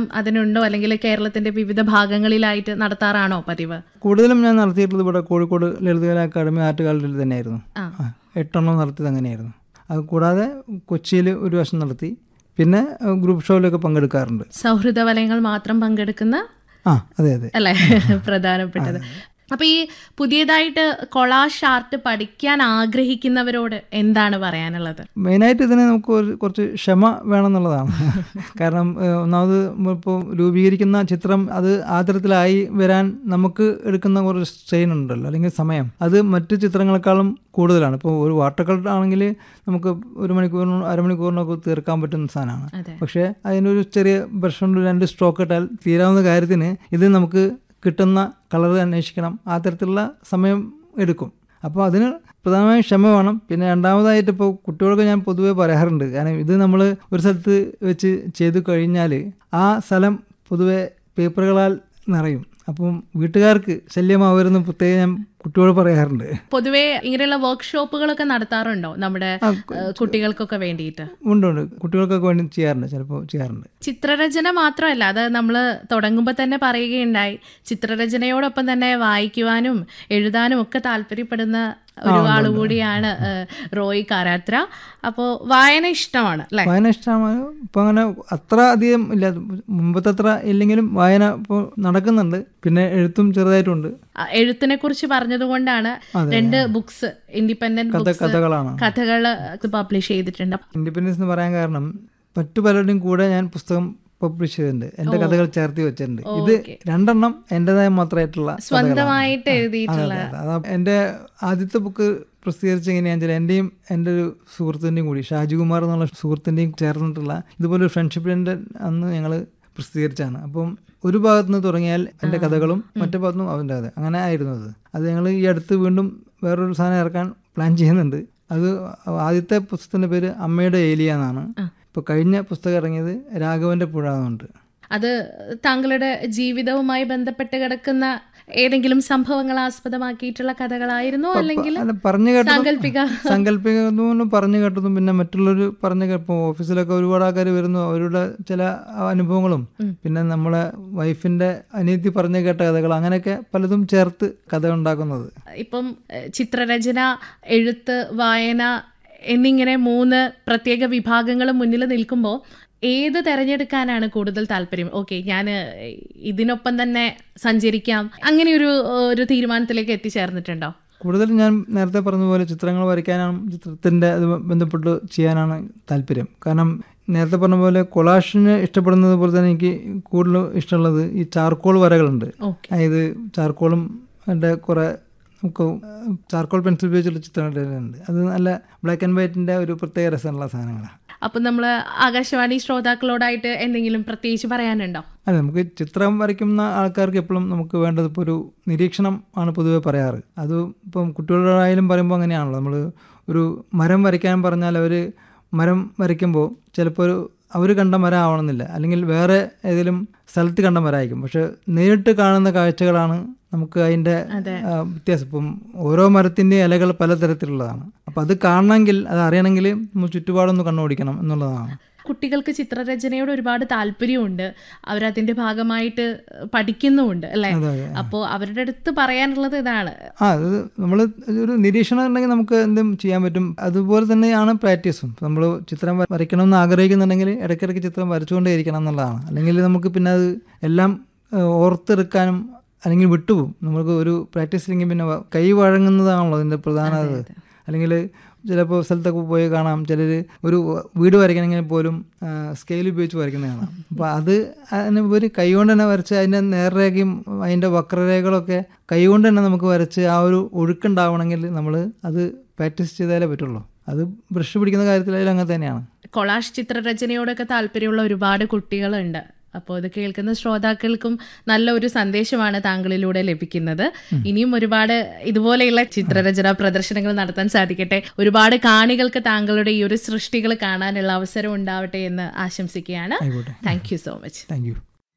അതിനുണ്ടോ അല്ലെങ്കിൽ കേരളത്തിന്റെ വിവിധ ഭാഗങ്ങളിലായിട്ട് നടത്താറാണോ പതിവ് കൂടുതലും ഞാൻ നടത്തിയിട്ടുള്ളത് ഇവിടെ കോഴിക്കോട് ലളിതകലാ അക്കാദമി ആർട്ട് ഗാലറിയിൽ തന്നെയായിരുന്നു ആ. ആ, എട്ടെണ്ണം നടത്തിയത് അങ്ങനെയായിരുന്നു അത് കൂടാതെ കൊച്ചിയിൽ ഒരു വർഷം നടത്തി പിന്നെ ഏഹ്, ഗ്രൂപ്പ് ഷോയിലൊക്കെ പങ്കെടുക്കാറുണ്ട് സൗഹൃദ വലയങ്ങൾ മാത്രം പങ്കെടുക്കുന്ന ആ അതെ അതെ അല്ലേ പ്രധാനപ്പെട്ടത് അപ്പൊ ഈ പുതിയതായിട്ട് കൊളാഷ് ആർട്ട് പഠിക്കാൻ ആഗ്രഹിക്കുന്നവരോട് എന്താണ് പറയാനുള്ളത് മെയിനായിട്ട് ഇതിന് നമുക്ക് ഒരു കുറച്ച് ക്ഷമ വേണമെന്നുള്ളതാണ് കാരണം ഏഹ്, ഒന്നാമത് ഇപ്പോൾ രൂപീകരിക്കുന്ന ചിത്രം അത് ആ തരത്തിലായി വരാൻ നമുക്ക് എടുക്കുന്ന കുറച്ച് സ്ട്രെയിൻ ഉണ്ടല്ലോ അല്ലെങ്കിൽ സമയം അത് മറ്റ് ചിത്രങ്ങളെക്കാളും കൂടുതലാണ് ഇപ്പോൾ ഒരു വാട്ടർ കളർ ആണെങ്കിൽ നമുക്ക് ഒരു മണിക്കൂറിനോ അരമണിക്കൂറിനൊക്കെ തീർക്കാൻ പറ്റുന്ന സാധനമാണ് അതെ പക്ഷേ അതിനൊരു ചെറിയ ബ്രഷ് കൊണ്ട് രണ്ട് സ്ട്രോക്ക് ഇട്ടാൽ തീരാവുന്ന കാര്യത്തിന് ഇത് നമുക്ക് കിട്ടുന്ന കളർ അന്വേഷിക്കണം ആ തരത്തിലുള്ള സമയം എടുക്കും അപ്പോൾ അതിന് പ്രധാനമായും ക്ഷമ വേണം പിന്നെ രണ്ടാമതായിട്ട് ഇപ്പോൾ കുട്ടികൾക്ക് ഞാൻ പൊതുവേ പറയാറുണ്ട് കാരണം ഇത് നമ്മൾ ഒരു സ്ഥലത്ത് വെച്ച് ചെയ്തു കഴിഞ്ഞാൽ ആ സ്ഥലം പൊതുവെ പേപ്പറുകളാൽ നിറയും അപ്പം വീട്ടുകാർക്ക് ശല്യമാവരുന്ന് പ്രത്യേകം ഞാൻ കുട്ടിയോട് പറയാറുണ്ട് പൊതുവേ ഇങ്ങനെയുള്ള വർക്ക്ഷോപ്പുകളൊക്കെ നടത്താറുണ്ടോ നമ്മുടെ ഏഹ്, കുട്ടികൾക്കൊക്കെ വേണ്ടിയിട്ട് ഉണ്ട് ഉണ്ട് കുട്ടികൾക്കൊക്കെ വേണ്ടി ചെയ്യാറുണ്ട് ചിലപ്പോൾ ചെയ്യാറുണ്ട് ചിത്രരചന മാത്രമല്ല അത് നമ്മൾ തുടങ്ങുമ്പോൾ തന്നെ പറയുകയുണ്ടായി ചിത്രരചനയോടൊപ്പം തന്നെ വായിക്കുവാനും എഴുതാനും ഒക്കെ താല്പര്യപ്പെടുന്ന ഒരാൾ കൂടിയാണ് ഏഹ്, റോയ് കാരാത്ര അപ്പോൾ വായന ഇഷ്ടമാണ് അല്ലെ വായന ഇഷ്ടമാണ് ഇപ്പം അങ്ങനെ അത്ര അധികം ഇല്ല മുമ്പത്തെ അത്ര ഇല്ലെങ്കിലും വായന ഇപ്പോൾ നടക്കുന്നുണ്ട് പിന്നെ എഴുത്തും ചെറുതായിട്ടുണ്ട് എഴുത്തിനെ കുറിച്ച് പറഞ്ഞതുകൊണ്ടാണ് രണ്ട് ബുക്സ് ഇൻഡിപെൻഡന്റ് കഥ ബുക്സ് കഥകളാണ് കഥകൾ പബ്ലിഷ് ചെയ്തിട്ടുണ്ട് ഇൻഡിപെൻഡൻസ് എന്ന് പറയാൻ കാരണം മറ്റു പലരുടെയും കൂടെ ഞാൻ പുസ്തകം പബ്ലിഷ് ചെയ്തിട്ടുണ്ട് എൻ്റെ കഥകൾ ചേർത്തി വെച്ചിട്ടുണ്ട് ഇത് രണ്ടെണ്ണം എൻ്റെതായ മാത്രമായിട്ടുള്ള സ്വന്തമായിട്ട് എഴുതിയിട്ടുള്ള അതാ എൻ്റെ ആദ്യത്തെ ബുക്ക് പ്രസിദ്ധീകരിച്ച എങ്ങനെയാണെന്ന് വെച്ചാൽ എൻ്റെയും എൻ്റെ ഒരു സുഹൃത്തിൻ്റെയും കൂടി ഷാജികുമാർ എന്നുള്ള സുഹൃത്തിൻ്റെയും ചേർന്നിട്ടുള്ള ഇതുപോലെ ഒരു ഫ്രണ്ട്ഷിപ്പിൻ്റെ അന്ന് ഞങ്ങൾ പ്രസിദ്ധീകരിച്ചാണ് അപ്പം ഒരു ഭാഗത്ത് നിന്ന് തുടങ്ങിയാൽ എൻ്റെ കഥകളും മറ്റേ ഭാഗത്തു നിന്നും അവൻ്റെ കഥ അങ്ങനെ ആയിരുന്നു അത് അത് ഞങ്ങൾ ഈ അടുത്ത് വീണ്ടും വേറൊരു സാധനം ഇറക്കാൻ പ്ലാൻ ചെയ്യുന്നുണ്ട് അത് ആദ്യത്തെ പുസ്തകത്തിൻ്റെ പേര് അമ്മയുടെ ഏലിയ എന്നാണ് ഇപ്പോൾ കഴിഞ്ഞ പുസ്തകം ഇറങ്ങിയത് രാഘവൻ്റെ പുഴ എന്നുണ്ട് അത് താങ്കളുടെ ജീവിതവുമായി ബന്ധപ്പെട്ട് കിടക്കുന്ന ഏതെങ്കിലും സംഭവങ്ങൾ ആസ്പദമാക്കിയിട്ടുള്ള കഥകളായിരുന്നോ അല്ലെങ്കിൽ അല്ല പറഞ്ഞു കേട്ടതും സാങ്കല്പിക സങ്കല്പിക്കുന്നതും പറഞ്ഞു കേട്ടതും പിന്നെ മറ്റുള്ളവർ പറഞ്ഞു ഇപ്പോൾ ഓഫീസിലൊക്കെ ഒരുപാട് ആൾക്കാർ വരുന്നു അവരുടെ ചില അനുഭവങ്ങളും പിന്നെ നമ്മളെ വൈഫിന്റെ അനിയത്തി പറഞ്ഞു കേട്ട കഥകൾ അങ്ങനെയൊക്കെ പലതും ചേർത്ത് കഥ ഉണ്ടാക്കുന്നത് ഇപ്പം ഏഹ്, ചിത്രരചന എഴുത്ത് വായന എന്നിങ്ങനെ മൂന്ന് പ്രത്യേക വിഭാഗങ്ങൾ മുന്നിൽ നിൽക്കുമ്പോൾ ഏത് തെരഞ്ഞെടുക്കാനാണ് കൂടുതൽ താല്പര്യം ഓക്കെ ഞാൻ ഇതിനൊപ്പം തന്നെ സഞ്ചരിക്കാം അങ്ങനെ ഒരു ഒരു തീരുമാനത്തിലേക്ക് എത്തിച്ചേർന്നിട്ടുണ്ടോ കൂടുതൽ ഞാൻ നേരത്തെ പറഞ്ഞ പോലെ ചിത്രങ്ങൾ വരയ്ക്കാനാണ് ചിത്രത്തിൻ്റെ അത് ബന്ധപ്പെട്ട് ചെയ്യാനാണ് താല്പര്യം കാരണം നേരത്തെ പറഞ്ഞ പോലെ കൊളാഷിന് ഇഷ്ടപ്പെടുന്നത് പോലെ തന്നെ എനിക്ക് കൂടുതൽ ഇഷ്ടമുള്ളത് ഈ ചാർക്കോൾ വരകളുണ്ട് ഓക്കെ അതായത് ചാർക്കോളും എൻ്റെ കുറേ നമുക്ക് ചാർക്കോൾ പെൻസിൽ ഉപയോഗിച്ചുള്ള ചിത്രങ്ങളുണ്ട് അത് നല്ല ബ്ലാക്ക് ആൻഡ് വൈറ്റിൻ്റെ ഒരു പ്രത്യേക രസമുള്ള സാധനങ്ങളാണ് അപ്പം നമ്മൾ ആകാശവാണി ശ്രോതാക്കളോടായിട്ട് എന്തെങ്കിലും പ്രത്യേകിച്ച് പറയാനുണ്ടോ അല്ല നമുക്ക് ചിത്രം വരയ്ക്കുന്ന ആൾക്കാർക്ക് എപ്പോഴും നമുക്ക് വേണ്ടത് ഇപ്പോൾ ഒരു നിരീക്ഷണം ആണ് പൊതുവെ പറയാറ് അത് ഇപ്പം കുട്ടികളോടായാലും പറയുമ്പോൾ അങ്ങനെയാണല്ലോ നമ്മൾ ഒരു മരം വരയ്ക്കാൻ പറഞ്ഞാൽ അവർ മരം വരയ്ക്കുമ്പോൾ ചിലപ്പോൾ ഒരു അവർ കണ്ട മരം ആവണമെന്നില്ല അല്ലെങ്കിൽ വേറെ ഏതെങ്കിലും സ്ഥലത്ത് കണ്ട മരമായിരിക്കും പക്ഷെ നേരിട്ട് കാണുന്ന കാഴ്ചകളാണ് നമുക്ക് അതിൻ്റെ അതെ. ആ, വ്യത്യാസം ഇപ്പം ഓരോ മരത്തിൻ്റെയും ഇലകൾ പലതരത്തിലുള്ളതാണ് അപ്പം അത് കാണണമെങ്കിൽ അത് അറിയണമെങ്കിൽ നമ്മൾ ചുറ്റുപാടൊന്ന് കണ്ണോടിക്കണം എന്നുള്ളതാണ് കുട്ടികൾക്ക് ചിത്രരചനയോട് ഒരുപാട് താല്പര്യമുണ്ട് അവരതിന്റെ ഭാഗമായിട്ട് പഠിക്കുന്നുമുണ്ട് അല്ലേ അതെ അതെ അപ്പോൾ അവരുടെ അടുത്ത് പറയാനുള്ളത് ഇതാണ് ആ അത് നമ്മൾ ഒരു നിരീക്ഷണം ഉണ്ടെങ്കിൽ നമുക്ക് എന്തും ചെയ്യാൻ പറ്റും അതുപോലെ തന്നെയാണ് പ്രാക്ടീസും നമ്മൾ ചിത്രം വര- വരയ്ക്കണമെന്ന് ആഗ്രഹിക്കുന്നുണ്ടെങ്കിൽ ഇടയ്ക്കിടയ്ക്ക് ചിത്രം വരച്ചുകൊണ്ടേ ഇരിക്കണം എന്നുള്ളതാണ് അല്ലെങ്കിൽ നമുക്ക് പിന്നെ അത് എല്ലാം ഏഹ്, ഓർത്തെടുക്കാനും അല്ലെങ്കിൽ വിട്ടുപോകും നമുക്ക് ഒരു പ്രാക്ടീസ് ഇല്ലെങ്കിൽ പിന്നെ വ- കൈ വഴങ്ങുന്നതാണല്ലോ അതിൻ്റെ പ്രധാന ഇത് അല്ലെങ്കിൽ ചിലപ്പോൾ സ്ഥലത്തൊക്കെ പോയി കാണാം ചിലർ ഒരു വീട് വരയ്ക്കണമെങ്കിൽ പോലും സ്കെയിൽ ഉപയോഗിച്ച് വരയ്ക്കുന്നത് കാണാം അപ്പോൾ അത് അതിന് ഒരു കൈ കൊണ്ട് തന്നെ വരച്ച് അതിൻ്റെ നേർരേഖയും അതിൻ്റെ വക്രരേഖകളൊക്കെ കൈ കൊണ്ട് തന്നെ നമുക്ക് വരച്ച് ആ ഒരു ഒഴുക്കുണ്ടാവണമെങ്കിൽ നമ്മൾ അത് പ്രാക്ടീസ് ചെയ്താലേ പറ്റുള്ളൂ അത് ബ്രഷ് പിടിക്കുന്ന കാര്യത്തിലായാലും അങ്ങനെ തന്നെയാണ് കൊളാഷ് ചിത്രരചനയോടൊക്കെ താല്പര്യമുള്ള ഒരുപാട് കുട്ടികളുണ്ട് അപ്പോൾ ഇത് കേൾക്കുന്ന ശ്രോതാക്കൾക്കും നല്ല ഒരു സന്ദേശമാണ് താങ്കളിലൂടെ ലഭിക്കുന്നത് ഇനിയും ഒരുപാട് ഇതുപോലെയുള്ള ചിത്രരചന പ്രദർശനങ്ങൾ നടത്താൻ സാധിക്കട്ടെ ഒരുപാട് കാണികൾക്ക് താങ്കളുടെ ഈ ഒരു സൃഷ്ടികൾ കാണാനുള്ള അവസരം ഉണ്ടാവട്ടെ എന്ന് ആശംസിക്കുകയാണ് ആയിക്കോട്ടെ thank you so much thank you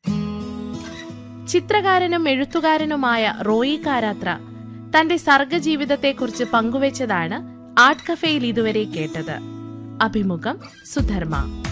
ചിത്രകാരനും എഴുത്തുകാരനുമായ റോയി കാരാത്ര തന്റെ സർഗജീവിതത്തെക്കുറിച്ച് പങ്കുവച്ചതാണ് ആർട്ട് കഫേയിൽ ഇതുവരെ കേട്ടത് അഭിമുഖം സുധർമ്മ